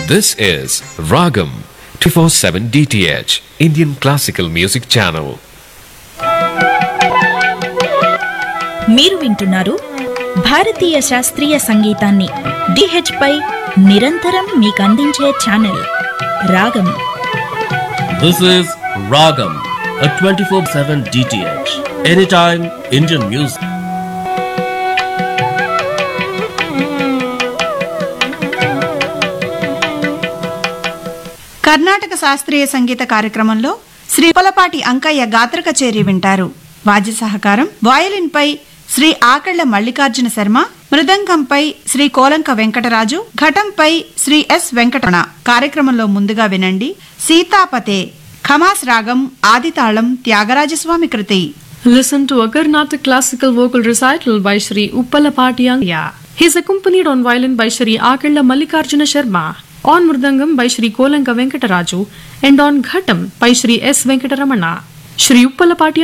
This is Ragam 24/7 DTH Indian Classical Music Channel. మీరు వింటున్నారు భారతీయ శాస్త్రీయ సంగీతాన్ని డిహెచ్ పై నిరంతరం మీకందించే channel Raagam This is Ragam, a 24 7 DTH. Anytime Indian music. Carnatic శాస్త్రీయ సంగీత కార్యక్రమంలో శ్రీ పొలపాటి అంకయ్య గాత్ర కచేరీ వింటారు వాద్య సహకారం వయలిన్ పై శ్రీ ఆకళ్ల మల్లికార్జున శర్మ మృదంగంపై శ్రీ కోలంక వెంకటరాజు ఘటంపై శ్రీ ఎస్ వెంకటరమణ కార్యక్రమంలో ముందుగా వినండి సీతాపతే ఖమాస్ రాగం ఆదితాళం త్యాగరాజస్వామి కృతి Listen to a Carnatic classical vocal recital by Sri Uppalapati Angya. He is accompanied on violin by Sri Akalla Mallikarjuna Sharma, on mridangam by Sri Kolanka Venkataraju, and on ghatam by Sri S. Venkataramana. Sri Uppalapati